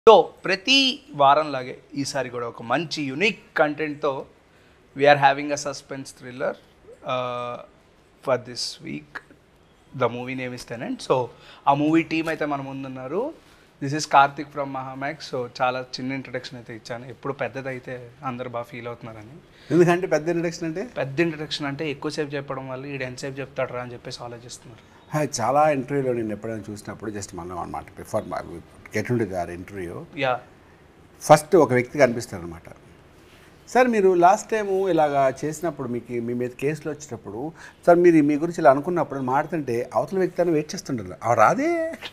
So ప్రతి వారంలాగే ఈసారి కూడా ఒక మంచి యునిక్ కంటెంట్తో we're having a suspense thriller for this week the movie name is Tenant so ఆ మూవీ టీమ్ అయితే మన ముందున్నారు this is Karthik from Mahamax so చాలా చిన్న ఇంట్రడక్షన్ అయితే ఇచ్చాను ఎప్పుడు పెద్దదైతే అందరు బాగా ఫీల్ అవుతున్నారని ఎందుకంటే పెద్ద ఇంట్రడక్షన్ అంటే పెద్ద ఇంట్రడక్షన్ అంటే ఎక్కువసేపు చెప్పడం వల్ల ఈడు ఎంతసేపు చెప్తాడు రా అని చెప్పేసి ఆలోచిస్తున్నారు హా, చాలా ఇంటర్వ్యూలో నేను ఎప్పుడైనా చూసినప్పుడు జస్ట్ మనం అనమాట బిఫోర్ గెట్ ఉండి దార్ ఇంటర్వ్యూ యా ఫస్ట్ ఒక వ్యక్తి కనిపిస్తారు అనమాట సార్ మీరు లాస్ట్ టైము ఇలాగా చేసినప్పుడు మీకు మీ మీద కేసులు వచ్చినప్పుడు సార్ మీరు మీ గురించి ఇలా అనుకున్నప్పుడు మాడుతుంటే అవతల వ్యక్తి అని వెయిట్ చేస్తుంటారు అవి రాదే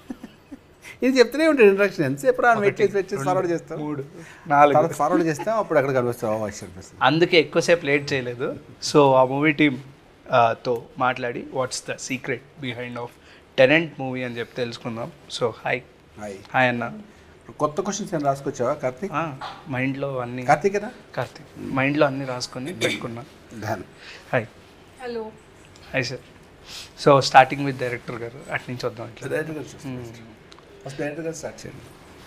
ఇది చెప్తూనే ఉంటాడు ఇంట్రడక్షన్ ఎంతసేపు రా వెయిట్ చేసి వెయిట్ చేసి ఫార్వర్డ్ చేస్తాం మూడు నాలుగు తర్వాత ఫార్వర్డ్ చేస్తాం అప్పుడు అక్కడ కనిపిస్తాం ఓ వాయిస్ కనిపిస్తుంది అందుకే ఎక్కువసేపు లేట్ చేయలేదు సో ఆ మూవీ టీమ్ తో మాట్లాడి what's the secret behind of Tenant movie అని చెప్పి తెలుసుకుందాం సో హాయ్ హాయ్ హాయ్ అన్న కొత్త క్వశ్చన్స్ ఏం రాసుకొచ్చావా కార్తీక్ మైండ్లో అన్ని కార్తీక్ కదా కార్తీక్ మైండ్లో అన్ని రాసుకొని పెట్టుకున్నా దాని hi hello hi sir so starting with director garu అటు నుంచి వద్దాం ఇట్లా director garu first director garu start చేయండి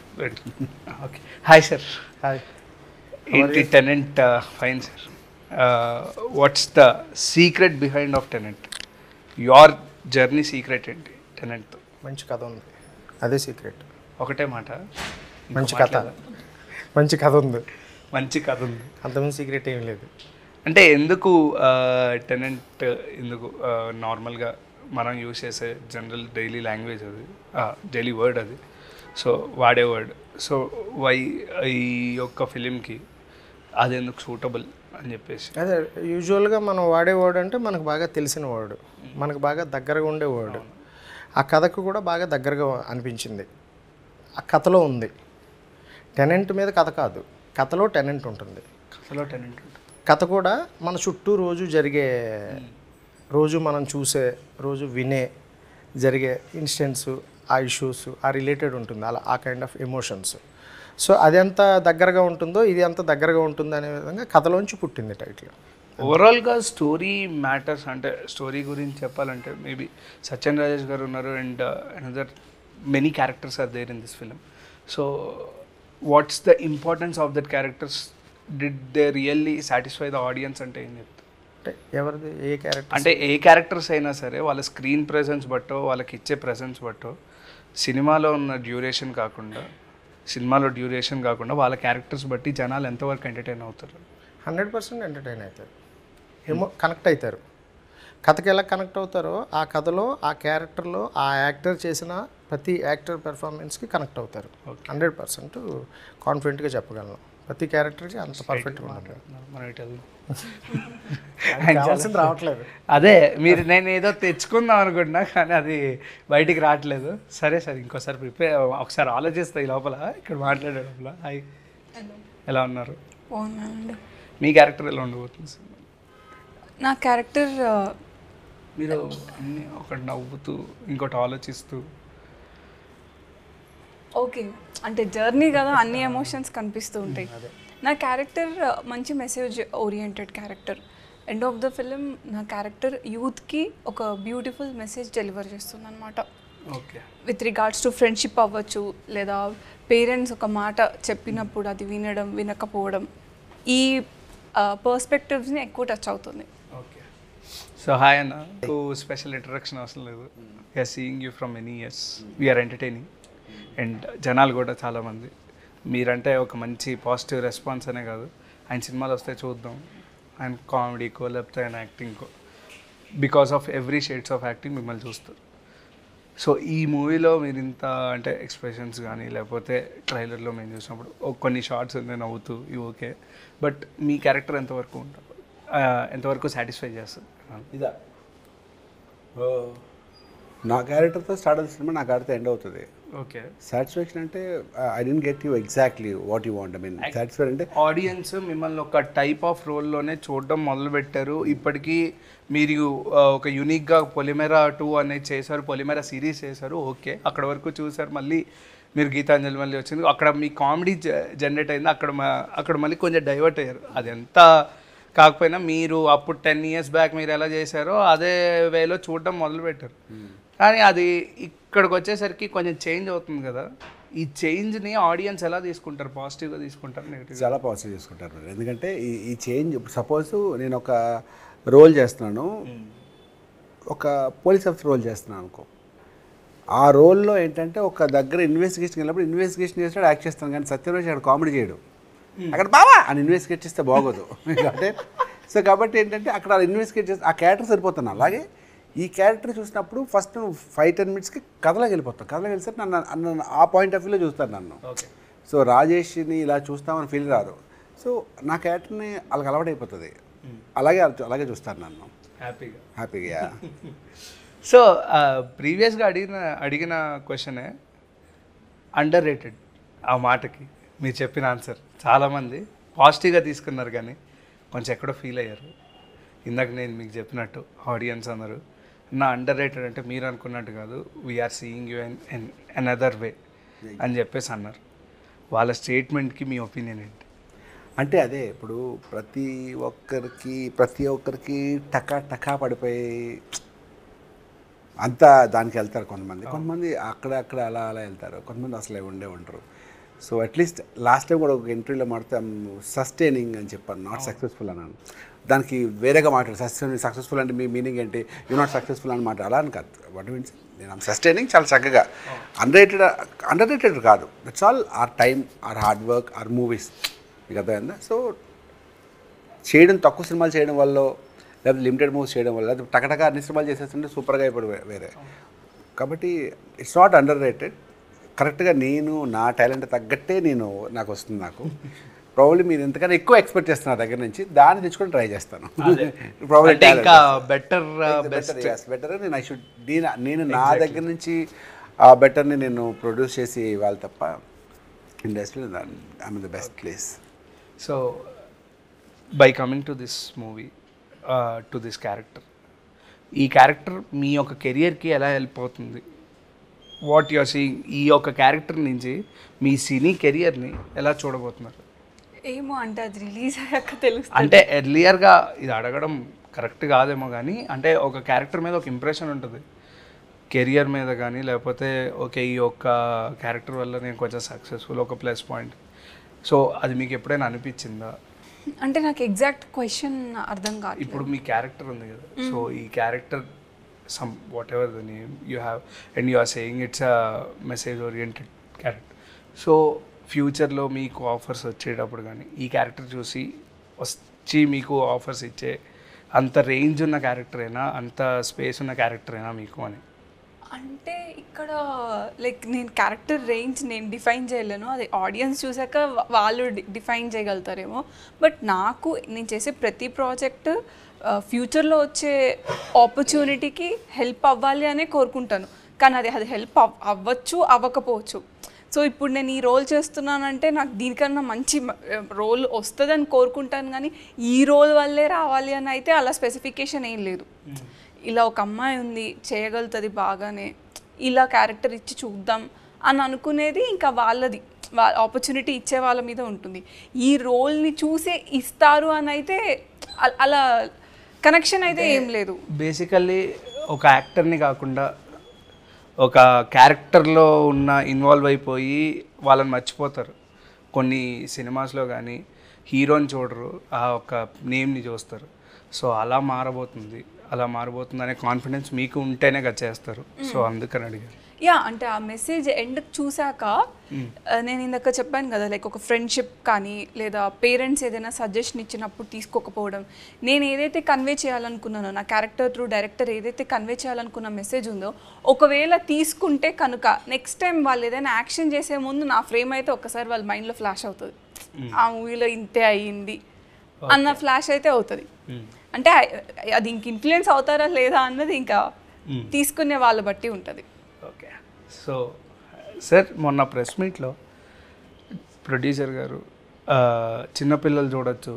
ఓకే హాయ్ సార్ హాయ్ ఏంటి Tenant fine sir what's the secret behind of Tenant your journey secret ఏంటి టెనెంట్తో మంచి కథ ఉంది అదే సీక్రెట్ ఒకటే మాట ఇంకో మంచి మాట కథ లేదా? మంచి కథ ఉంది మంచి కథ ఉంది అంతమంది సీక్రెట్ ఏం లేదు అంటే ఎందుకు టెనెంట్ ఎందుకు నార్మల్గా మనం యూజ్ చేసే జనరల్ డైలీ లాంగ్వేజ్ అది డైలీ వర్డ్ అది సో వాడే వర్డ్ సో వై ఈ యొక్క ఫిలింకి అది ఎందుకు సూటబుల్ అని చెప్పేసి అదే యూజువల్గా మనం వాడే వర్డ్ అంటే మనకు బాగా తెలిసిన వర్డ్ మనకు బాగా దగ్గరగా ఉండే వర్డ్ ఆ కథకు కూడా బాగా దగ్గరగా అనిపించింది ఆ కథలో ఉంది టెనెంట్ మీద కథ కాదు కథలో టెనెంట్ ఉంటుంది కథలో టెనెంట్ ఉంటుంది కథ కూడా మన చుట్టూ రోజు జరిగే రోజు మనం చూసే రోజు వినే జరిగే ఇన్సిడెంట్స్ ఆ ఇష్యూస్ ఆ రిలేటెడ్ ఉంటుంది అలా ఆ కైండ్ ఆఫ్ ఎమోషన్స్ సో అది ఎంత దగ్గరగా ఉంటుందో ఇది ఎంత దగ్గరగా ఉంటుంది అనే విధంగా కథలోంచి పుట్టింది టైటిల్ ఓవరాల్గా స్టోరీ మ్యాటర్స్ అంటే స్టోరీ గురించి చెప్పాలంటే మేబీ సత్యన్ రాజేష్ గారు ఉన్నారు and another many characters are there in this film so what's the importance of that characters did they really satisfy the audience అంటే ఏం చెప్తారు అంటే ఎవరిది ఏ క్యారెక్టర్ అంటే ఏ క్యారెక్టర్స్ అయినా సరే వాళ్ళ స్క్రీన్ ప్రెజెన్స్ బట్టో వాళ్ళకి ఇచ్చే ప్రెజెన్స్ బట్టో సినిమాలో ఉన్న డ్యూరేషన్ కాకుండా సినిమాలో డ్యూరేషన్ కాకుండా వాళ్ళ క్యారెక్టర్స్ బట్టి జనాలు ఎంతవరకు ఎంటర్టైన్ అవుతారు హండ్రెడ్ పర్సెంట్ ఎంటర్టైన్ అవుతారు ఏమో కనెక్ట్ అవుతారు కథకి ఎలా కనెక్ట్ అవుతారో ఆ కథలో ఆ క్యారెక్టర్లో ఆ యాక్టర్ చేసిన ప్రతి యాక్టర్ పెర్ఫార్మెన్స్కి కనెక్ట్ అవుతారు హండ్రెడ్ పర్సెంట్ కాన్ఫిడెంట్గా చెప్పగలను ప్రతి క్యారెక్టర్కి అంత పర్ఫెక్ట్గా ఉంటారు మనం ఇటు వెళ్దాం. కావాల్సింది రావట్లేదు అదే మీరు నేను ఏదో తెచ్చుకుందాం అనుకుంటున్నా కానీ అది బయటికి రావట్లేదు సరే సరే ఇంకోసారి ప్రిపేర్ ఒకసారి ఆలోచిస్తా ఈ లోపల ఇక్కడ మాట్లాడే లోపల హాయ్ హలో ఎలా ఉన్నారు బాగున్నానండి మీ క్యారెక్టర్ ఎలా ఉండబోతుంది నా క్యారెక్టర్ మీరు అన్ని ఒకటి నవ్వుతూ ఇంకోటి ఆలోచిస్తూ ఓకే అంటే జర్నీ కదా అన్ని ఎమోషన్స్ కనిపిస్తూ ఉంటాయి నా క్యారెక్టర్ మంచి message oriented character end of the film నా క్యారెక్టర్ యూత్కి ఒక బ్యూటిఫుల్ మెసేజ్ డెలివర్ చేస్తుంది అనమాట okay with regards to friendship అవ్వచ్చు లేదా పేరెంట్స్ ఒక మాట చెప్పినప్పుడు అది వినడం వినకపోవడం ఈ పర్స్పెక్టివ్స్ని ఎక్కువ టచ్ అవుతుంది ఓకే సో హాయ్ అన్న నాకు స్పెషల్ ఇంట్రడక్షన్ అవసరం లేదు we're seeing you from many years we're entertaining and జనాలు కూడా చాలామంది మీరంటే ఒక మంచి పాజిటివ్ రెస్పాన్స్ అనే కాదు ఆయన సినిమాలు వస్తే చూద్దాం ఆయన కామెడీకో లేకపోతే ఆయన యాక్టింగ్కో because of every shades of acting మిమ్మల్ని చూస్తారు సో ఈ మూవీలో మీరు ఇంత అంటే ఎక్స్ప్రెషన్స్ కానీ లేకపోతే ట్రైలర్లో మేము చూసినప్పుడు ఓ కొన్ని షార్ట్స్ ఉంది నవ్వుతూ ఇవి ఓకే బట్ మీ క్యారెక్టర్ ఎంతవరకు ఉంటుంది ఆ, ఎంతవరకు సాటిస్ఫై చేస్తుంది ఇదా ఓ, నా క్యారెక్టర్తో స్టార్ట్ అవుతుంది సినిమా నా క్యారెక్టర్ ఎండ్ అవుతుంది ఓకే సాటిస్ఫాక్షన్ అంటే I don't get you exactly what you want I mean satisfy అంటే ఆడియన్స్ మిమ్మల్ని ఒక టైప్ ఆఫ్ రోల్లోనే చూడడం మొదలుపెట్టారు ఇప్పటికీ మీరు ఆ, ఒక యూనిక్గా పొలిమేరా టూ అనేది చేశారు పొలిమేరా సిరీస్ చేశారు ఓకే అక్కడ వరకు చూసారు మళ్ళీ మీరు గీతాంజలి మళ్ళీ వచ్చింది అక్కడ మీ కామెడీ జనరేట్ అయింది అక్కడ మా- అక్కడ మళ్ళీ కొంచెం డైవర్ట్ అయ్యారు అది ఎంత కాకపోయినా మీరు అప్పుడు టెన్ ఇయర్స్ బ్యాక్ మీరు ఎలా చేశారో అదే వేలో చూడడం మొదలు పెట్టారు కానీ అది ఇక్కడికి వచ్చేసరికి కొంచెం చేంజ్ అవుతుంది కదా ఈ చేంజ్ని ఆడియన్స్ ఎలా తీసుకుంటారు పాజిటివ్గా తీసుకుంటారు నెగిటివ్ చాలా పాజిటివ్ చేసుకుంటారు మీరు ఎందుకంటే ఈ ఈ చేంజ్ సపోజ్ నేను ఒక రోల్ చేస్తున్నాను ఒక పోలీస్ ఆఫీసర్ రోల్ చేస్తున్నాను అనుకో ఆ రోల్లో ఏంటంటే ఒక దగ్గర ఇన్వెస్టిగేషన్ వెళ్ళినప్పుడు ఇన్వెస్టిగేషన్ చేస్తాడు యాక్ట్ చేస్తాను కానీ సత్యరాజ్ అక్కడ కామెడీ చేయడు అక్కడ బావా అని ఇన్వెస్టిగేట్ చేస్తే బాగోదు అంటే సో కాబట్టి ఏంటంటే అక్కడ ఇన్వెస్టిగేట్ చేస్తే ఆ క్యారెక్టర్ సరిపోతాను అలాగే ఈ క్యారెక్టర్ చూసినప్పుడు ఫస్ట్ ఫైవ్ టెన్ మినిట్స్కి కథలోకి వెళ్ళిపోతాను కథలోకి వెళ్తే నన్ను నన్ను ఆ పాయింట్ ఆఫ్ వ్యూలో చూస్తాను నన్ను ఓకే సో రాజేష్ని ఇలా చూస్తామని ఫీల్ రారు సో నా క్యారెక్టర్ని వాళ్ళకి అలవాటైపోతుంది అలాగే అలాగే చూస్తాను నన్ను హ్యాపీగా హ్యాపీగా సో ప్రీవియస్గా అడిగిన అడిగిన క్వశ్చనే అండర్ రేటెడ్ ఆ మాటకి మీరు చెప్పిన ఆన్సర్ చాలామంది పాజిటివ్గా తీసుకున్నారు కానీ కొంచెం ఎక్కడో ఫీల్ అయ్యారు ఇందాక నేను మీకు చెప్పినట్టు ఆడియన్స్ అందరూ నా అండర్ రేటెడ్ అంటే మీరు అనుకున్నట్టు కాదు we're seeing you in in another way అని చెప్పేసి అన్నారు వాళ్ళ స్టేట్మెంట్కి మీ ఒపీనియన్ ఏంటి అంటే అదే ఇప్పుడు ప్రతి ఒక్కరికి ప్రతి ఒక్కరికి టకా టకా పడిపోయి అంతా దానికి వెళ్తారు కొంతమంది కొంతమంది అక్కడ అక్కడ అలా అలా వెళ్తారు కొంతమంది అసలు ఉండే ఉంటారు సో అట్లీస్ట్ లాస్ట్ టైం కూడా ఒక ఎంట్రీలో మాడితే సస్టైనింగ్ అని చెప్పాను నాట్ సక్సెస్ఫుల్ అన్నాను దానికి వేరేగా మాట్లాడు సస్టైన్ సక్సెస్ఫుల్ అంటే మీ మీనింగ్ ఏంటి యూ నాట్ సక్సెస్ఫుల్ అని మాట అలా అని కాదు వాట్ మీన్స్ నేను సస్టైనింగ్ చాలా చక్కగా అండర్ రేటెడ్ అండర్ రేటెడ్ కాదు that's all our time our hard work our movies మీకు అర్థమైందా సో చేయడం తక్కువ సినిమాలు చేయడం వల్ల లేకపోతే లిమిటెడ్ మూవీస్ చేయడం వల్ల లేకపోతే టకటక అన్ని సినిమాలు చేసేస్తుంటే సూపర్గా అయిపోయి వే- వేరే కాబట్టి ఇట్స్ నాట్ అండర్ రేటెడ్ కరెక్ట్గా నేను నా టాలెంట్ తగ్గట్టే నేను నాకు వస్తుంది నాకు ప్రాబ్లీ మీరు ఎంతకన్నా ఎక్కువ ఎక్స్పెక్ట్ చేస్తున్నారు దగ్గర నుంచి దాన్ని తెచ్చుకొని ట్రై చేస్తాను ప్రాబ్లీ అంటే ఇంకా బెటర్ బెస్ట్ బెస్ట్ బెటర్ నేను ఐ షుడ్ నేను నా దగ్గర నుంచి ఆ బెటర్ని నేను ప్రొడ్యూస్ చేసి ఇవ్వాలి తప్ప ఇండస్ట్రీలో I mean the best place so by coming to this movie to this character ఈ క్యారెక్టర్ మీ యొక్క కెరియర్కి ఎలా హెల్ప్ అవుతుంది వాట్ యువర్ సీయింగ్ ఈ యొక్క క్యారెక్టర్ నుంచి మీ సినీ కెరియర్ని ఎలా చూడబోతున్నారు ఏమో అంటే అది రిలీజ్ అయ్యాక తెలుస్తుంది అంటే ఎర్లియర్గా ఇది అడగడం కరెక్ట్ కాదేమో కానీ అంటే ఒక క్యారెక్టర్ మీద ఒక ఇంప్రెషన్ ఉంటుంది కెరియర్ మీద కానీ లేకపోతే ఓకే ఈ యొక్క క్యారెక్టర్ వల్ల నేను కొంచెం సక్సెస్ఫుల్ ఒక ప్లస్ పాయింట్ సో అది మీకు ఎప్పుడైనా అనిపించిందా అంటే నాకు ఎగ్జాక్ట్ క్వశ్చన్ అర్థం కాదు ఇప్పుడు మీ క్యారెక్టర్ ఉంది కదా సో ఈ character some what ever the name you have and you are saying it's a message oriented character so ఫ్యూచర్లో మీకు ఆఫర్స్ వచ్చేటప్పుడు కానీ ఈ క్యారెక్టర్ చూసి వచ్చి మీకు ఆఫర్స్ ఇచ్చే అంత రేంజ్ ఉన్న క్యారెక్టర్ అయినా అంత స్పేస్ ఉన్న క్యారెక్టర్ అయినా మీకు అని అంటే ఇక్కడ లైక్ నేను క్యారెక్టర్ రేంజ్ నేను డిఫైన్ చేయలేను అది ఆడియన్స్ చూసాక వా- వాళ్ళు డిఫైన్ చేయగలుగుతారేమో బట్ నాకు నేను చేసే ప్రతి ప్రాజెక్ట్ ఫ్యూచర్లో వచ్చే ఆపర్చునిటీకి హెల్ప్ అవ్వాలి అనే కోరుకుంటాను కానీ అది అది హెల్ప్ అవ్వచ్చు అవ్వకపోవచ్చు సో ఇప్పుడు నేను ఈ రోల్ చేస్తున్నానంటే నాకు దీనికన్నా మంచి రోల్ వస్తుందని కోరుకుంటాను కానీ ఈ రోల్ వల్లే రావాలి అని అయితే అలా స్పెసిఫికేషన్ ఏం లేదు ఇలా ఒక అమ్మాయి ఉంది చేయగలుగుతుంది బాగానే ఇలా క్యారెక్టర్ ఇచ్చి చూద్దాం అని అనుకునేది ఇంకా వాళ్ళది వాళ్ళ ఆపర్చునిటీ ఇచ్చే వాళ్ళ మీద ఉంటుంది ఈ రోల్ని చూసే ఇస్తారు అని అయితే అ- అలా కనెక్షన్ అయితే ఏం లేదు బేసికల్లీ ఒక యాక్టర్ని కాకుండా ఒక క్యారెక్టర్లో ఉన్న ఇన్వాల్వ్ అయిపోయి వాళ్ళని మర్చిపోతారు కొన్ని సినిమాస్లో కానీ హీరోని చూడరు ఆ ఒక నేమ్ని చూస్తారు సో అలా మారబోతుంది అలా మారబోతుంది అనే కాన్ఫిడెన్స్ మీకు ఉంటేనే కదా చేస్తారు సో అందుకని అడిగాను యా అంటే ఆ మెసేజ్ ఎండ్ చూసాక ఆ, నేను ఇందాక చెప్పాను కదా లైక్ ఒక ఫ్రెండ్షిప్ కానీ లేదా పేరెంట్స్ ఏదైనా సజెషన్ ఇచ్చినప్పుడు తీసుకోకపోవడం నేను ఏదైతే కన్వే చేయాలనుకున్నానో నా క్యారెక్టర్ త్రూ డైరెక్టర్ ఏదైతే కన్వే చేయాలనుకున్న మెసేజ్ ఉందో ఒకవేళ తీసుకుంటే కనుక నెక్స్ట్ టైం వాళ్ళు ఏదైనా యాక్షన్ చేసే ముందు నా ఫ్రేమ్ అయితే ఒక్కసారి వాళ్ళ మైండ్లో ఫ్లాష్ అవుతుంది ఆ మూవీలో ఇంతే అయ్యింది అన్న ఫ్లాష్ అయితే అవుతుంది అంటే ఆ- అది ఇంక ఇన్ఫ్లుయెన్స్ అవుతారా లేదా అన్నది ఇంకా తీసుకునే వాళ్ళ బట్టి ఉంటుంది ఓకే సో సార్ మొన్న ప్రెస్ మీట్లో ప్రొడ్యూసర్ గారు ఆ, చిన్నపిల్లలు చూడొచ్చు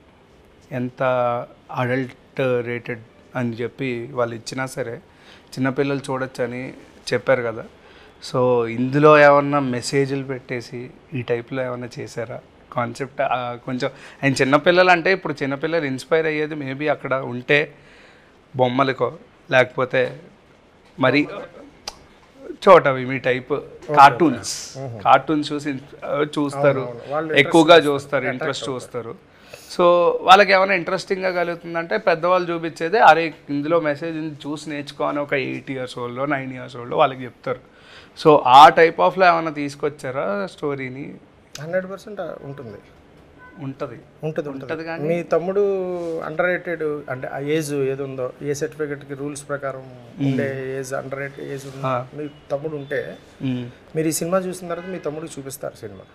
ఎంత అడల్ట్ రేటెడ్ అని చెప్పి వాళ్ళు ఇచ్చినా సరే చిన్నపిల్లలు చూడొచ్చు అని చెప్పారు కదా సో ఇందులో ఏమన్నా మెసేజ్లు పెట్టేసి ఈ టైప్లో ఏమన్నా చేశారా కాన్సెప్ట్ కొంచెం ఆయన చిన్నపిల్లలు అంటే ఇప్పుడు చిన్నపిల్లలు ఇన్స్పైర్ అయ్యేది మేబీ అక్కడ ఉంటే బొమ్మలకో లేకపోతే మరి చోటవి మీ టైప్ కార్టూన్స్ కార్టూన్స్ చూసి ఆ, చూస్తారు ఎక్కువగా చూస్తారు ఇంట్రెస్ట్ చూస్తారు సో వాళ్ళకి ఏమైనా ఇంట్రెస్టింగ్గా కలుగుతుందంటే పెద్దవాళ్ళు చూపించేదే అరే ఇందులో మెసేజ్ చూసి నేర్చుకో అని ఒక eight years old nine years old వాళ్ళకి చెప్తారు సో ఆ టైప్ ఆఫ్లో ఏమైనా తీసుకొచ్చారా స్టోరీని హండ్రెడ్ పర్సెంట్ ఉంటుంది ఉంటుంది ఉంటుంది ఉంటది ఉంటుంది కానీ- మీ తమ్ముడు అండర్ రేటెడ్ అంటే ఆ ఏజ్ ఏది ఉందో ఏ సర్టిఫికెట్కి రూల్స్ ప్రకారం ఉండే ఏజ్ అండర్ రేటెడ్ ఏజ్ ఉందో మీ తమ్ముడు ఉంటే మీరు ఈ సినిమా చూసిన తర్వాత మీ తమ్ముడికి చూపిస్తారు సినిమా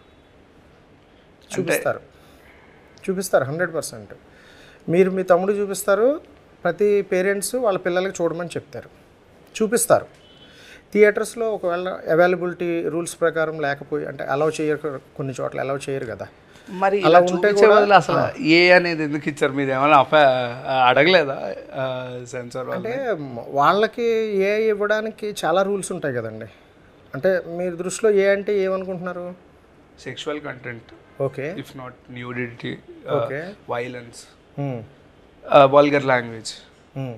చూపిస్తారు చూపిస్తారు హండ్రెడ్ పర్సెంట్ మీరు మీ తమ్ముడు చూపిస్తారు ప్రతి పేరెంట్స్ వాళ్ళ పిల్లలకి చూడమని చెప్తారు చూపిస్తారు థియేటర్స్లో ఒకవేళ అవైలబిలిటీ రూల్స్ ప్రకారం లేకపోయి అంటే అలౌ చేయరు కొన్ని చోట్ల అలౌ చేయరు కదా మరి అలా ఇలా ఉంటే ఉంటే బదులు అసలు ఏ అనేది ఎందుకు ఇచ్చారు మీరు ఏమైనా అఫ అడగలేదా సెన్సార్ వాళ్ళు అంటే వాళ్ళకి ఏ ఇవ్వడానికి చాలా రూల్స్ ఉంటాయి కదండి అంటే మీరు దృష్టిలో ఏ అంటే ఏమనుకుంటున్నారు sexual content okay if not nudity Okay. Violence um, vulgar language um,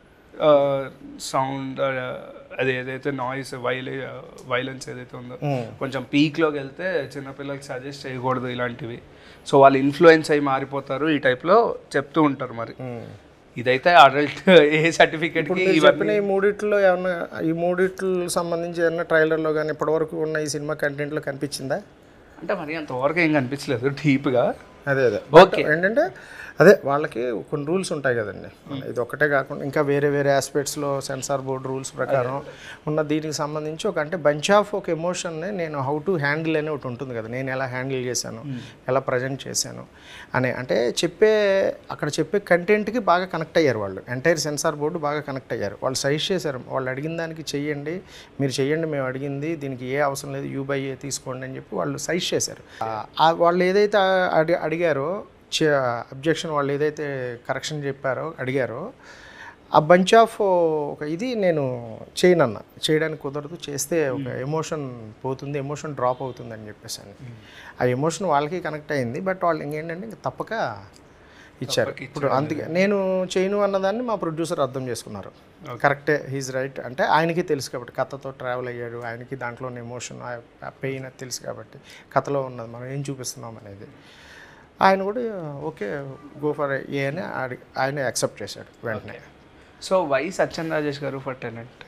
sound అది ఏదైతే నాయిస్ వైలే వైలెన్స్ ఏదైతే ఉందో ఉమ్. కొంచెం పీక్లోకి వెళ్తే చిన్నపిల్లలకి సజెస్ట్ చేయకూడదు ఇలాంటివి సో వాళ్ళు ఇన్ఫ్లుయెన్స్ అయ్యి మారిపోతారు ఈ టైప్లో చెప్తూ ఉంటారు మరి ఉమ్. ఇదైతే అడల్ట్ ఏ సర్టిఫికేట్కి మీరు ఇవన్నీ చెప్పిన ఈ మూడిట్లో ఏమన్నా ఈ మూడిట్లు సంబంధించి ఏమన్నా ట్రైలర్లో కానీ ఇప్పటివరకు ఉన్న ఈ సినిమా కంటెంట్లో కనిపించిందా అంటే మరి అంతవరకు ఏం కనిపించలేదు డీప్గా అదే అదే ఓకే ఏంటంటే అదే వాళ్ళకి కొన్ని రూల్స్ ఉంటాయి కదండి ఇది ఒక్కటే కాకుండా ఇంకా వేరే వేరే ఆస్పెక్ట్స్లో సెన్సార్ బోర్డ్ రూల్స్ ప్రకారం ఉన్న దీనికి సంబంధించి ఒక అంటే బంచ్ ఆఫ్ ఒక ఎమోషన్ని నేను హౌ టు హ్యాండిల్ అనే ఒకటి ఉంటుంది కదా నేను ఎలా హ్యాండిల్ చేశాను ఎలా ప్రజెంట్ చేశాను అనే అంటే చెప్పే అక్కడ చెప్పే కంటెంట్కి బాగా కనెక్ట్ అయ్యారు వాళ్ళు ఎంటైర్ సెన్సార్ బోర్డు బాగా కనెక్ట్ అయ్యారు వాళ్ళు సజెస్ట్ చేశారు వాళ్ళు అడిగిన దానికి చెయ్యండి మీరు చెయ్యండి మేము అడిగింది దీనికి ఏ అవసరం లేదు యూ బై ఏ తీసుకోండి అని చెప్పి వాళ్ళు సజెస్ట్ చేశారు ఆ- ఆ వాళ్ళు ఏదైతే అడి అడిగారో అబ్జెక్షన్ వాళ్ళు ఏదైతే కరెక్షన్ చెప్పారో అడిగారో ఆ బంచ్ ఆఫ్ ఒక ఇది నేను చేయనన్న చేయడానికి కుదరదు చేస్తే ఒక ఎమోషన్ పోతుంది ఎమోషన్ డ్రాప్ అవుతుంది అని చెప్పేసి అని ఆ ఎమోషన్ వాళ్ళకి కనెక్ట్ అయింది బట్ వాళ్ళు ఇంకేంటంటే ఇంక తప్పక ఇచ్చారు ఇప్పుడు అందుకే నేను చేయను అన్నదాన్ని మా ప్రొడ్యూసర్ అర్థం చేసుకున్నారు కరెక్టే హీజ్ రైట్ అంటే ఆయనకి తెలుసు కాబట్టి కథతో ట్రావెల్ అయ్యాడు ఆయనకి దాంట్లో ఉన్న ఎమోషన్ ఆ పెయిన్ అది తెలుసు కాబట్టి కథలో ఉన్నది మనం ఏం చూపిస్తున్నాం అనేది ఆయన కూడా ఓకే గో ఫర్ ఏ అని అడి- ఆయన యాక్సెప్ట్ చేశాడు వెంటనే సో వై సత్యన్ రాజేష్ గారు ఫర్ టెనెంట్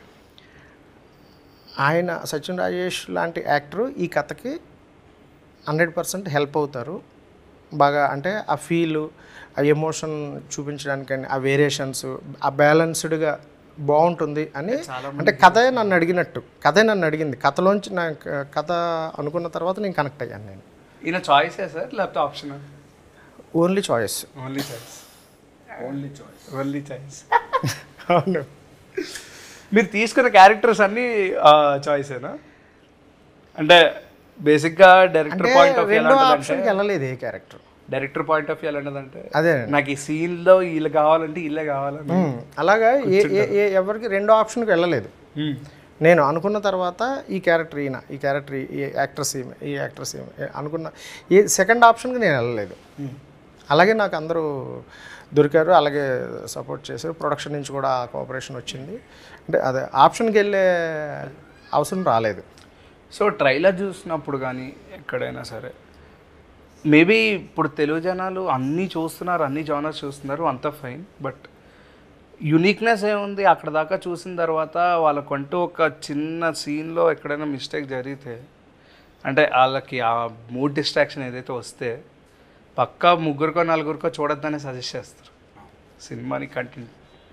ఆయన సచిన్ రాజేష్ లాంటి యాక్టర్ ఈ కథకి హండ్రెడ్ పర్సెంట్ హెల్ప్ అవుతారు బాగా అంటే ఆ ఫీల్ ఆ ఎమోషన్ చూపించడానికని ఆ వేరియేషన్స్ ఆ బ్యాలెన్స్డ్గా బాగుంటుంది అని అంటే కథే నన్ను అడిగినట్టు కథే నన్ను అడిగింది కథలోంచి నా కథ అనుకున్న తర్వాత నేను కనెక్ట్ అయ్యాను నేను ఈయన చాయిసే సార్ లేకపోతే option only choice only choice only choice only choice అవును మీరు తీసుకున్న క్యారెక్టర్స్ అన్నీ చాయిసేనా అంటే బేసిక్గా డైరెక్టర్ అంటే పాయింట్ ఆఫ్ వ్యూ రెండో ఎలా ఆప్షన్కి వెళ్ళలేదు ఏ character director point of view ఎలా ఉంటుందంటే అదే నాకు ఈ సీన్లో వీళ్ళు కావాలంటే ఇల్లే కావాలని ఉమ్, అలాగా ఏ ఏ- ఏ ఎవరికి రెండో ఆప్షన్కి వెళ్ళలేదు నేను అనుకున్న తర్వాత ఈ క్యారెక్టర్ ఈయన ఈ క్యారెక్టర్ ఈ యాక్ట్రెస్ ఈమె ఈ యాక్ట్రెస్ ఈమె ఏ- అనుకున్న ఏ సెకండ్ ఆప్షన్కి నేను వెళ్ళలేదు అలాగే నాకు అందరూ దొరికారు అలాగే సపోర్ట్ చేశారు ప్రొడక్షన్ నుంచి కూడా కోఆపరేషన్ వచ్చింది అంటే అదే ఆప్షన్కి వెళ్ళే అవసరం రాలేదు సో ట్రైలర్ చూసినప్పుడు కానీ ఎక్కడైనా సరే మేబీ ఇప్పుడు తెలుగు జనాలు అన్నీ చూస్తున్నారు అన్ని జానర్స్ చూస్తున్నారు అంత ఫైన్ బట్ యునిక్నెస్ ఏముంది అక్కడ దాకా చూసిన తర్వాత వాళ్ళకంటూ ఒక చిన్న సీన్లో ఎక్కడైనా మిస్టేక్ జరిగితే అంటే వాళ్ళకి ఆ మూడ్ డిస్ట్రాక్షన్ ఏదైతే వస్తే పక్కా ముగ్గురికో నలుగురికో చూడొద్దనే సజెస్ట్ చేస్తారు సినిమాని కంటెంట్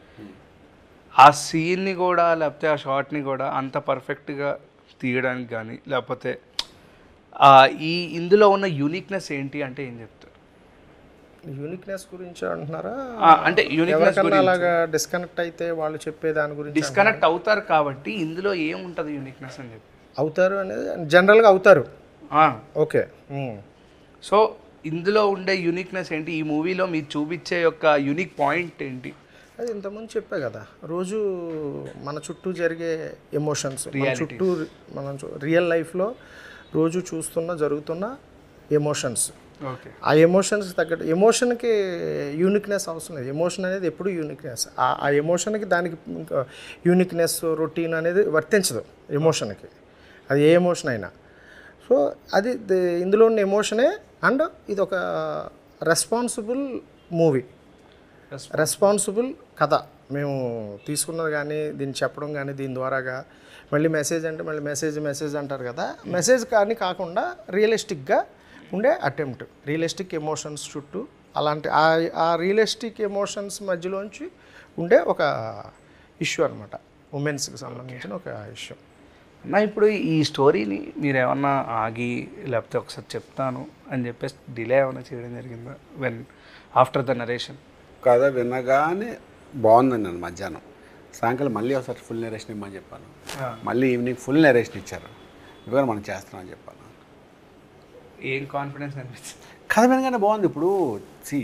ఆ సీన్ని కూడా లేకపోతే ఆ షార్ట్ని కూడా అంత పర్ఫెక్ట్గా తీయడానికి కానీ లేకపోతే ఆ ఈ ఇందులో ఉన్న యూనిక్నెస్ ఏంటి అంటే ఏం చెప్తారు యూనిక్నెస్ గురించి అంటున్నారా ఆ, అంటే యూనిక్నెస్ ఎవరికన్నా అలాగా డిస్కనెక్ట్ అయితే వాళ్ళు చెప్పే దాని గురించి డిస్కనెక్ట్ అవుతారు కాబట్టి ఇందులో ఏముంటుంది యూనిక్నెస్ అని చెప్పి అవుతారు అనేది జనరల్గా అవుతారు ఆ, ఓకే ఉమ్. సో ఇందులో ఉండే యూనిక్నెస్ ఏంటి ఈ మూవీలో మీరు చూపించే యొక్క యూనిక్ పాయింట్ ఏంటి అది ఇంతకుముందు చెప్పా కదా రోజు మన చుట్టూ జరిగే ఎమోషన్స్ మన చుట్టూ మన రియల్ లైఫ్లో రోజు చూస్తున్న జరుగుతున్న ఎమోషన్స్ ఓకే ఆ ఎమోషన్స్ తగ్గట్టు ఎమోషన్కి యూనిక్నెస్ అవసరం లేదు ఎమోషన్ అనేది ఎప్పుడు యూనిక్నెస్ ఆ ఎమోషన్కి దానికి ఇంకా యూనిక్నెస్ రొటీన్ అనేది వర్తించదు ఎమోషన్కి అది ఏ ఎమోషన్ అయినా సో అది ది- ఇందులో ఉన్న ఎమోషనే అండ్ ఇది ఒక రెస్పాన్సిబుల్ మూవీ రెస్పాన్సిబుల్ కథ మేము తీసుకున్నది కానీ దీన్ని చెప్పడం కానీ దీని ద్వారాగా మళ్ళీ మెసేజ్ అంటే మళ్ళీ మెసేజ్ మెసేజ్ అంటారు కదా మెసేజ్ కానీ కాకుండా రియలిస్టిక్గా ఉండే అటెంప్ట్ రియలిస్టిక్ ఎమోషన్స్ చుట్టూ అలాంటి ఆ- ఆ రియలిస్టిక్ ఎమోషన్స్ మధ్యలోంచి ఉండే ఒక ఇష్యూ అనమాట ఉమెన్స్కి సంబంధించిన ఒక ఇష్యూ నా ఇప్పుడు ఈ స్టోరీని మీరు ఏమన్నా ఆగి లేకపోతే ఒకసారి చెప్తాను అని చెప్పేసి డిలే ఏమైనా చేయడం జరిగిందా వెన్ ఆఫ్టర్ ద నరేషన్ కథ వినగానే బాగుందండి నన్ను మధ్యాహ్నం సాయంకాలం మళ్ళీ ఒకసారి ఫుల్ నెరేషన్ ఇమ్మని చెప్పాను మళ్ళీ ఈవినింగ్ ఫుల్ నెరేషన్ ఇచ్చారు ఇవాళ మనం చేస్తున్నామని చెప్పాను ఏం కాన్ఫిడెన్స్ అనిపించింది కథ వినగానే బాగుంది ఇప్పుడు సి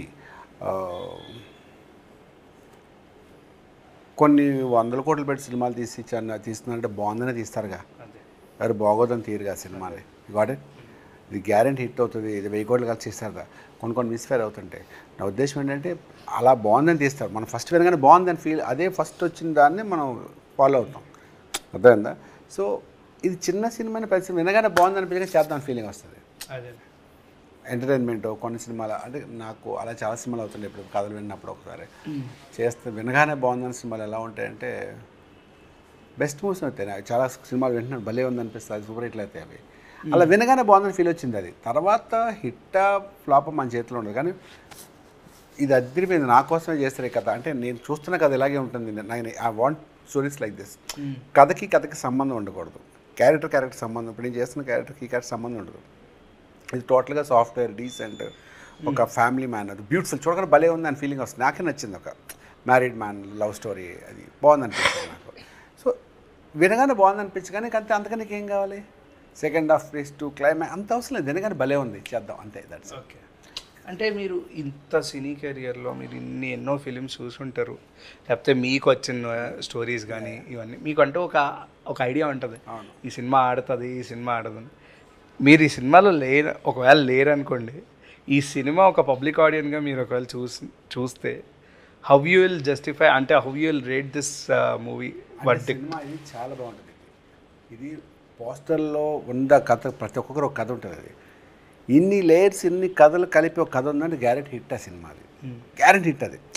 కొన్ని వందల కోట్లు పెట్టి సినిమాలు తీసి చన్న- తీస్తున్నారంటే బాగుందనే తీస్తారుగా అదే అది బాగోదని తీరుగా సినిమాని గాట్ ఇట్ ఇది గ్యారెంటీ హిట్ అవుతుంది ఇది వెయ్యి కోట్లు కలిసి తీస్తారుగా కొన్ని కొన్ని మిస్ఫైర్ అవుతుంటాయి నా ఉద్దేశం ఏంటంటే అలా బాగుందని తీస్తారు మనం ఫస్ట్ వినగానే బాగుందని ఫీల్ అదే ఫస్ట్ వచ్చిన దాన్ని మనం ఫాలో అవుతాం అర్థమైందా సో ఇది చిన్న సినిమాని పెద్ద సినిమా వినగానే బాగుందని అనిపించగా చేద్దాం ఫీలింగ్ వస్తుంది అదే ఎంటర్టైన్మెంట్ కొన్ని సినిమాలు అంటే నాకు అలా చాలా సినిమాలు అవుతుండే ఇప్పుడు కథలు విన్నప్పుడు ఒకసారి చేస్తే వినగానే బాగుందని సినిమాలు ఎలా ఉంటాయంటే బెస్ట్ మూవీస్ అవుతాయి నాకు చాలా సినిమాలు వింటున్నాను భలే ఉంది అనిపిస్తుంది సూపర్ హిట్లు అవుతాయి అవి అలా వినగానే బాగుందని ఫీల్ వచ్చింది అది తర్వాత హిట్టా ఫ్లాప్ మన చేతిలో ఉండదు కానీ ఇది అదిరిపోయింది నా కోసమే చేస్తారు ఈ కథ అంటే నేను చూస్తున్న కథ ఇలాగే ఉంటుంది నేను I want stories like this కథకి కథకి సంబంధం ఉండకూడదు క్యారెక్టర్ క్యారెక్టర్ సంబంధం ఇప్పుడు నేను చేస్తున్న క్యారెక్టర్కి ఈ క్యారెక్టర్ సంబంధం ఉండదు ఇది టోటల్గా సాఫ్ట్వేర్ డీసెంట్ ఒక ఫ్యామిలీ మ్యాన్ అది బ్యూటిఫుల్ చూడగానే భలే ఉంది అని ఫీలింగ్ వస్తుంది నాకే నచ్చింది ఒక మ్యారీడ్ మ్యాన్ లవ్ స్టోరీ అది బాగుంది అనిపించింది నాకు సో వినగానే బాగుంది అనిపించి కానీ అంతే అంతకని ఏం కావాలి second half place to climax అంత అవసరం లేదు వినగానే భలే ఉంది చేద్దాం అంతే దట్స్ ఓకే అంటే మీరు ఇంత సినీ కెరియర్లో మీరు ఇన్ని ఎన్నో ఫిలిమ్స్ చూసుంటారు లేకపోతే మీకు వచ్చిన స్టోరీస్ కానీ ఇవన్నీ మీకు అంటే ఒక ఒక ఐడియా ఉంటుంది అవును. ఈ సినిమా ఆడుతుంది ఈ సినిమా ఆడదని మీరు ఈ సినిమాలో లేరు ఒకవేళ లేరు అనుకోండి ఈ సినిమా ఒక పబ్లిక్ ఆడియన్గా మీరు ఒకవేళ చూసి చూస్తే హౌ యూ విల్ జస్టిఫై అంటే how you will rate this movie అంటే సినిమా ఇది చాలా బాగుంటుంది ఇది పోస్టర్లో ఉన్న కథ ప్రతి ఒక్కరు ఒక కథ ఉంటుంది అది ఇన్ని లేయర్స్ ఇన్ని కథలు కలిపి ఒక కథ ఉందంటే గ్యారెంటీ హిట్ ఆ సినిమా అది గ్యారెంటీ హిట్ అది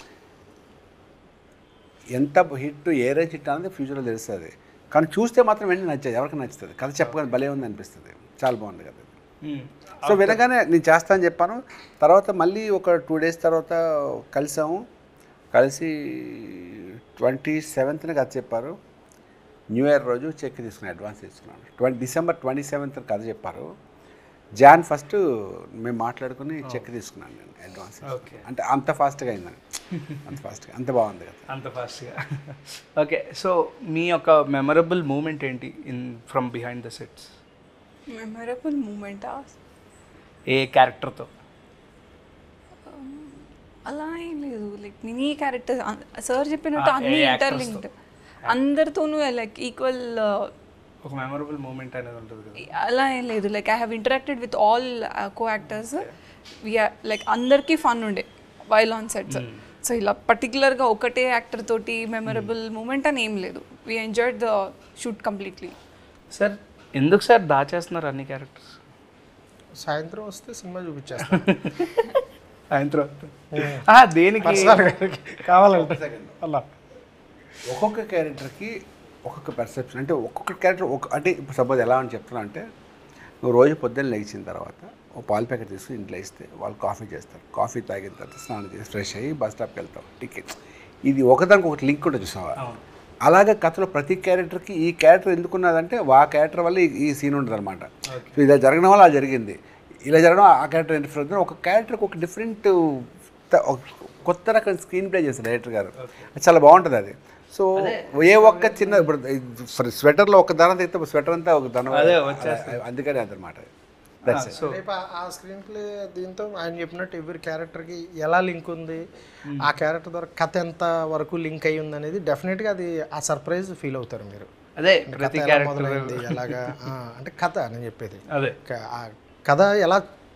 ఎంత హిట్ ఏ రేంజ్ హిట్ అనేది ఫ్యూచర్లో తెలుస్తుంది కానీ చూస్తే మాత్రం వెంటనే నచ్చేది ఎవరికి నచ్చుతుంది కథ చెప్పగానే భలే ఉంది అనిపిస్తుంది చాలా బాగుంది కదా సో వినగానే నేను చేస్తా అని చెప్పాను తర్వాత మళ్ళీ ఒక టూ డేస్ తర్వాత కలిసాము కలిసి ట్వంటీ సెవెంత్న కథ చెప్పారు న్యూ ఇయర్ రోజు చెక్ తీసుకున్నాను అడ్వాన్స్ తీసుకున్నాను ట్వంటీ డిసెంబర్ ట్వంటీ సెవెంత్ కథ చెప్పారు జాన్ ఫస్ట్ మేము మాట్లాడుకుని చెక్ తీసుకున్నాను నేను అడ్వాన్స్ Okay. అంటే అంత ఫాస్ట్గా అయిందని అంత ఫాస్ట్గా అంత బాగుంది కదా అంత ఫాస్ట్గా ఓకే సో మీ యొక్క మెమరబుల్ మూమెంట్ ఏంటి in from behind the sets memorable మూమెంటా ఏ క్యారెక్టర్తో అలా ఏం లేదు లైక్ మినీ క్యారెక్టర్ సార్ చెప్పినట్టు Ah, అన్ని ఏ actors ఇంటర్లింక్డ్ అందరితోనూ లైక్ ఈక్వల్ ఒక మెమరబుల్ మూమెంట్ అనేది ఉంటుంది కదా అలా ఏం లేదు like I have interacted with all co actors we are like అందరికీ ఫన్ ఉండే వైల్ ఆన్ సెట్స్ సో ఇలా పర్టికులర్గా ఒకటే యాక్టర్ తోటి మెమరబుల్ మూమెంట్ అని ఏం లేదు we enjoyed the shoot completely sir ఎందుకు సార్ దాచేస్తున్నారు అన్ని క్యారెక్టర్స్ సాయంత్రం వస్తే సినిమా చూపించేస్తాను సాయంత్రం ఆ, దేనికి కావాలంటే అలా ఒక్కొక్క క్యారెక్టర్కి ఒక్కొక్క పర్సెప్షన్ అంటే ఒక్కొక్క క్యారెక్టర్ ఒక అంటే ఇప్పుడు సపోజ్ ఎలా అని చెప్తున్నా అంటే నువ్వు రోజు పొద్దున్న లేచిన తర్వాత ఒక పాల ప్యాకెట్ తీసుకుని ఇంట్లో ఇస్తే వాళ్ళు కాఫీ చేస్తారు కాఫీ తాగిన తర్వాత స్నానం చేసి ఫ్రెష్ అయ్యి బస్ స్టాప్కి వెళ్తావు టికెట్ ఇది ఒకదానికి ఒకటి లింక్ ఉంటుంది చూసావా అలాగే కథలో ప్రతి క్యారెక్టర్కి ఈ క్యారెక్టర్ ఎందుకున్నదంటే ఆ క్యారెక్టర్ వల్ల ఈ- ఈ సీన్ ఉంటుంది అనమాట సో ఇలా జరగడం వల్ల అది జరిగింది ఇలా జరగడం ఆ క్యారెక్టర్ ఇంటర్ఫియర్ అవుతుంది ఒక క్యారెక్టర్కి ఒక డిఫరెంట్ కొత్త రకం స్క్రీన్ ప్లే చేస్తారు డైరెక్టర్ గారు అది చాలా బాగుంటుంది అది సో ఏ ఒక్క చిన్న ఇప్పుడు స్వెటర్లో ఒక దానం తెస్తే స్వెటర్ అంతా ఒక దానం అదే అందుకని అదనమాట దట్స్ సో రేపు ఆ- ఆ స్క్రీన్ ప్లే దీంతో ఆయన చెప్పినట్టు ఎవరి క్యారెక్టర్కి ఎలా లింక్ ఉంది ఆ క్యారెక్టర్ ద్వారా కథ ఎంత వరకు లింక్ అయ్యి ఉంది అనేది డెఫినెట్గా అది ఆ సర్ప్రైజ్ ఫీల్ అవుతారు మీరు అదే కథ ప్రతి ఎలా క్యారెక్టర్ మొదలైంది ఎలాగా ఆ, అంటే కథ నేను చెప్పేది అదే క- ఆ కథ ఎలా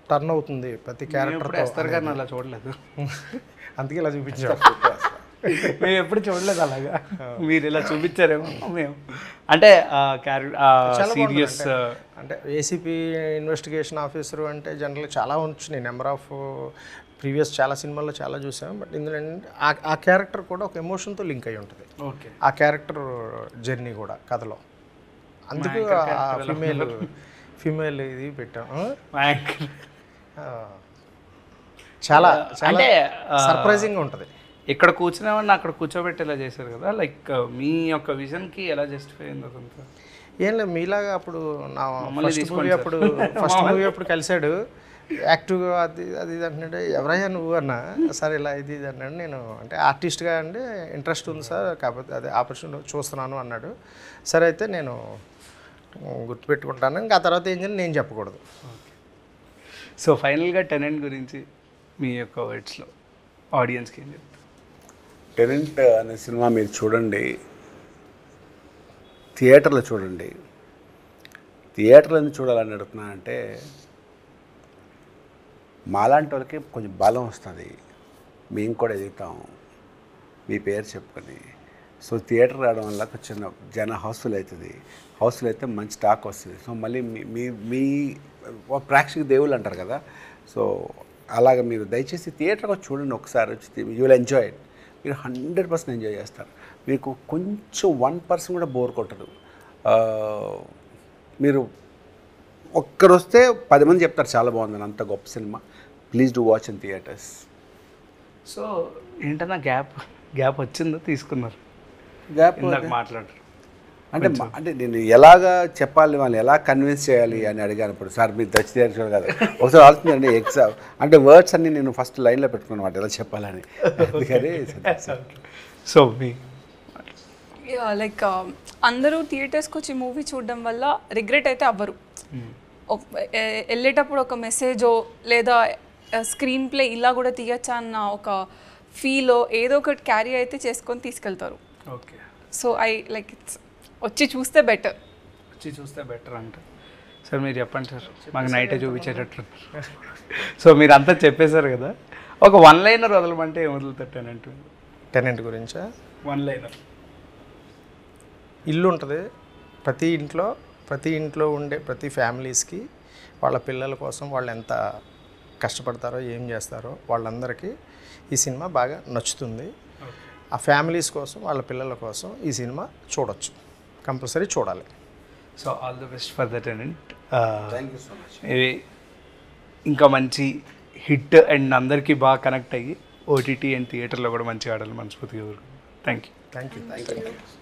టర్న్ అవుతుంది ప్రతి ఎప్పుడు క్యారెక్టర్ ఎస్తారు గారిని అలా చూడలేదు అందుకే ఇలా చూపించాం మేము ఎప్పుడు చూడలేదు అలాగా మీరు ఇలా చూపించారేమో మేము అంటే సీరియస్ అంటే ఏసీపీ ఇన్వెస్టిగేషన్ ఆఫీసర్ అంటే జనరల్ చాలా వచ్చినాయి నెంబర్ ఆఫ్ ప్రీవియస్ చాలా సినిమాల్లో చాలా చూసాం బట్ ఇందులో ఏంటంటే ఆ- ఆ క్యారెక్టర్ కూడా ఒక ఎమోషన్తో లింక్ అయి ఉంటుంది ఓకే ఆ క్యారెక్టర్ జర్నీ కూడా కథలో అందుకు ఆ ఫిమేల్ ఫిమేల్ ఇది పెట్టాం ఆ? ఆ. చాలా చాలా అంటే ఆ, సర్ప్రైజింగ్గా ఉంటుంది ఇక్కడ కూర్చునేవాడిని అక్కడ కూర్చోబెట్టేలా చేశారు కదా లైక్ మీ యొక్క విజన్కి ఎలా జస్టిఫై అయింది అదంతా ఏం లేదు మీలాగా అప్పుడు నా మమ్మల్ని ఫస్ట్ తీసుకోండి మూవీ సార్. అప్పుడు ఫస్ట్ మూవీ అప్పుడు కలిశాడు యాక్టివ్గా అది అది ఇది అంటున్నాడు ఎవరయ్యా నువ్వు అన్న సార్ ఇలా ఇది ఇది అన్నాడు నేను అంటే ఆర్టిస్ట్గా అంటే ఇంట్రెస్ట్ ఉంది సార్ కాకపోతే అదే ఆపర్చునిటీ చూస్తున్నాను అన్నాడు సరే అయితే నేను గుర్తుపెట్టుకుంటాను ఇంకా ఆ తర్వాత ఏం చేయాలి నేను చెప్పకూడదు సో ఫైనల్గా టెనెంట్ గురించి మీ యొక్క వర్డ్స్లో ఆడియన్స్కి ఏం చెప్తారు టెనెంట్ అనే సినిమా మీరు చూడండి థియేటర్లో చూడండి థియేటర్లో ఎందుకు చూడాలని అడుగుతున్నానంటే మాలాంటి వాళ్ళకి కొంచెం బలం వస్తుంది మేము కూడా ఎదుగుతాం మీ పేరు చెప్పుకొని సో థియేటర్ రావడం వల్ల కొంచెం జన హౌస్ఫుల్ అవుతుంది హౌస్ఫుల్ అయితే మంచి టాక్ వస్తుంది సో మళ్ళీ మీ మీ మీ ప్రేక్షక దేవుళ్ళు అంటారు కదా సో అలాగ మీరు దయచేసి థియేటర్కి వచ్చి చూడండి ఒకసారి వచ్చి యూ విల్ ఎంజాయ్ ఇట్ మీరు హండ్రెడ్ పర్సెంట్ ఎంజాయ్ చేస్తారు మీకు కొంచెం వన్ పర్సెంట్ కూడా బోర్ కొట్టదు ఆ, మీరు ఒక్కరు వస్తే పది మంది చెప్తారు చాలా బాగుందని అంత గొప్ప సినిమా please do watch in theatres so ఏంటన్నా గ్యాప్ గ్యాప్ వచ్చిందో తీసుకున్నారు గ్యాప్ ఇందాక మాట్లాడరు అంటే మా- అంటే నేను ఎలాగా చెప్పాలి వాళ్ళు ఎలా కన్విన్స్ చేయాలి అని అడిగాను ఇప్పుడు సార్ మీరు దచ్చి తీర్చారు కదా ఒకసారి ఆలోచించండి ఎగ్జామ్ అంటే వర్డ్స్ అన్ని నేను ఫస్ట్ లైన్లో పెట్టుకున్నమాట ఎలా చెప్పాలని అందుకని సో మీ లైక్ అందరూ థియేటర్స్కి వచ్చి మూవీ చూడడం వల్ల రిగ్రెట్ అయితే అవ్వరు ఒక- ఎ- వెళ్ళేటప్పుడు ఒక మెసేజో లేదా స్క్రీన్ ప్లే ఇలా కూడా తీయచ్చా అన్న ఒక ఫీలో ఏదో ఒకటి క్యారీ అయితే చేసుకొని తీసుకెళ్తారు okay so I like it's వచ్చి చూస్తే బెటర్ వచ్చి చూస్తే బెటర్ అంట సార్ మీరు చెప్పండి సార్ మాకు నైటే చూపించేటట్టు సో మీరు అంతా చెప్పేశారు కదా ఒక వన్ లైనర్ వదలమంటే ఏం వదులుతానంటూ టెనెంట్ గురించా వన్ లైనర్ ఇల్లు ఉంటుంది ప్రతి ఇంట్లో ప్రతి ఇంట్లో ఉండే ప్రతి ఫ్యామిలీస్కి వాళ్ళ పిల్లల కోసం వాళ్ళు ఎంత కష్టపడతారో ఏం చేస్తారో వాళ్ళందరికీ ఈ సినిమా బాగా నచ్చుతుంది ఆ ఫ్యామిలీస్ కోసం వాళ్ళ పిల్లల కోసం ఈ సినిమా చూడొచ్చు కంపల్సరీ చూడాలి so all the best for the tenant thank you so much ఇవి ఇంకా మంచి హిట్ అండ్ అందరికీ బాగా కనెక్ట్ అయ్యి ఓటీటీ అండ్ థియేటర్లో కూడా మంచిగా ఆడాలి మనస్ఫూర్తిగా thank you thank you thank you